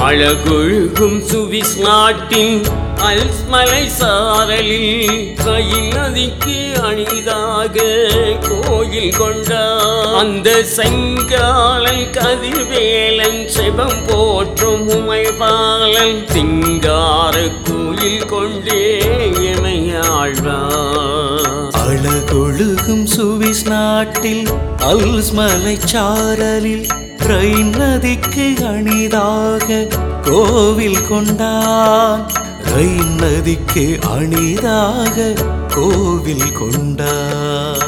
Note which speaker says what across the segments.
Speaker 1: அழகொழுகும் Swiss நாட்டின் அல்ஸ் மலை சாரலில் கையில் நதிக்கு அணிதாக கோயில் கொண்டார் அந்த செங்காலன் கதிர்வேலன் செபம் போற்றும் உமைபாலன் சிங்கார கோயில் கொண்டே இணையாழ்வார்
Speaker 2: அழகொழுகும் சுவிஸ் நாட்டில் அல்ஸ் மலைச்சாரலில் ரைன் நதிக்கு அணிதாக கோவில் கொண்டான் ரைன் நதிக்கு அணிதாக கோவில் கொண்டான்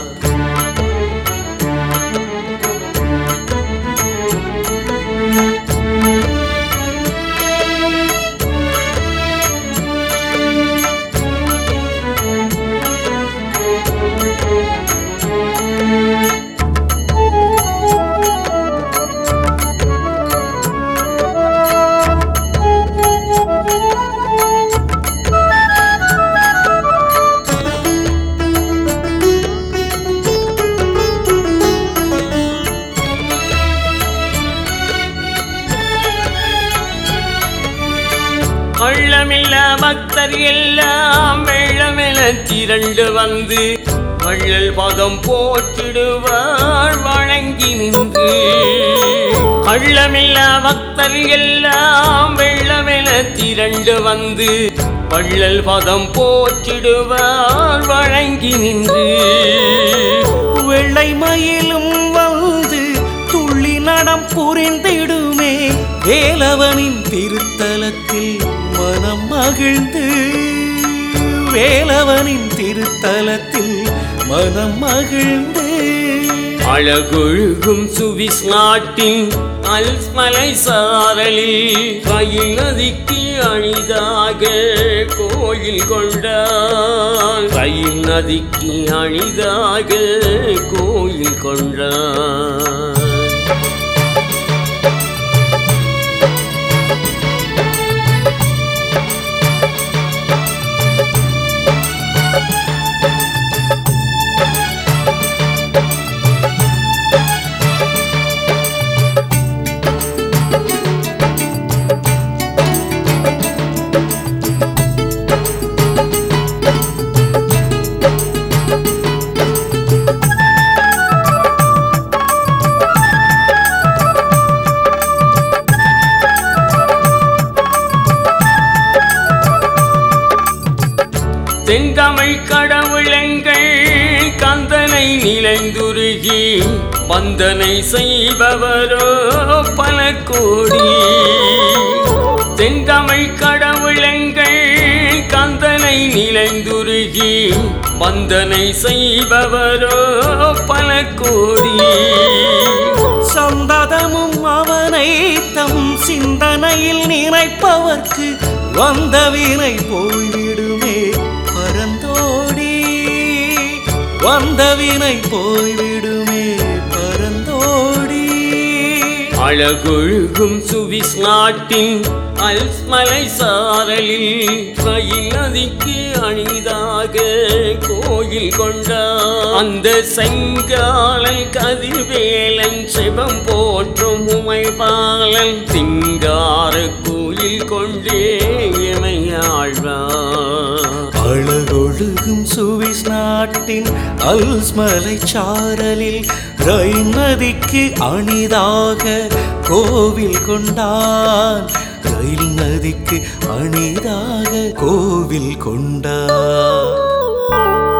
Speaker 1: கள்ளமில்ல பக்தர் எல்லாம் வெள்ளமென திரண்டு வந்து வள்ளல் பதம் போற்றிடுவார் வணங்கி நின்று கள்ளமில்ல பக்தர் எல்லாம் வெள்ளமென திரண்டு வந்து வள்ளல் பதம் போற்றிடுவார் வணங்கி நின்று
Speaker 2: வெள்ளை மயிலும் வந்து துள்ளி நடம் புரிந்திடுமே வேலவனின் திருத்தலத்தில் மனம் மகிழ்ந்து வேலவனின் திருத்தலத்தில் மனம் மகிழ்ந்து
Speaker 1: அழகொழுகும் சுவிஸ் நாட்டின் அல்ஸ் மலை சாரலில் கையில் நதிக்கு அணிதாக கோயில் கொண்டான் கையில் நதிக்கு அணிதாக கோயில் கொண்டான் தென்தமிழ் கடவுளங்கள் கந்தனை நிலைந்துருகி வந்தனை செய்பவரோ பல கோடி தென்தமிழ் கடவுளங்கள் கந்தனை நிலைந்துருகி வந்தனை செய்பவரோ பல கோடி
Speaker 2: சந்ததமும் அவனை தம் சிந்தனையில் நினைப்பவர்க்கு வந்த வினை போய்விடுமே பரந்தோடி வந்த வினை போய்விடுமே பரந்தோடி
Speaker 1: அழகொழுகும் சுவிஸ் நாட்டின் அல்ஸ் மலை சாரலில் கையில் நதிக்கு அணிதாக கோயில் கொண்டார் அந்த செங்காலன் கதிர்வேலன் செபம் போற்றும் உமைபாலன் சிங்கார கோயில் கொண்டே இணையாழ்வார்
Speaker 2: அழகொழுகும் சுவிஸ் நாட்டின் அல்ஸ் மலைச்சாரலில் ரைன் நதிக்கு அணிதாக கோவில் கொண்டான் ரயில் நதிக்கு அணிதாக கோவில் கொண்டான்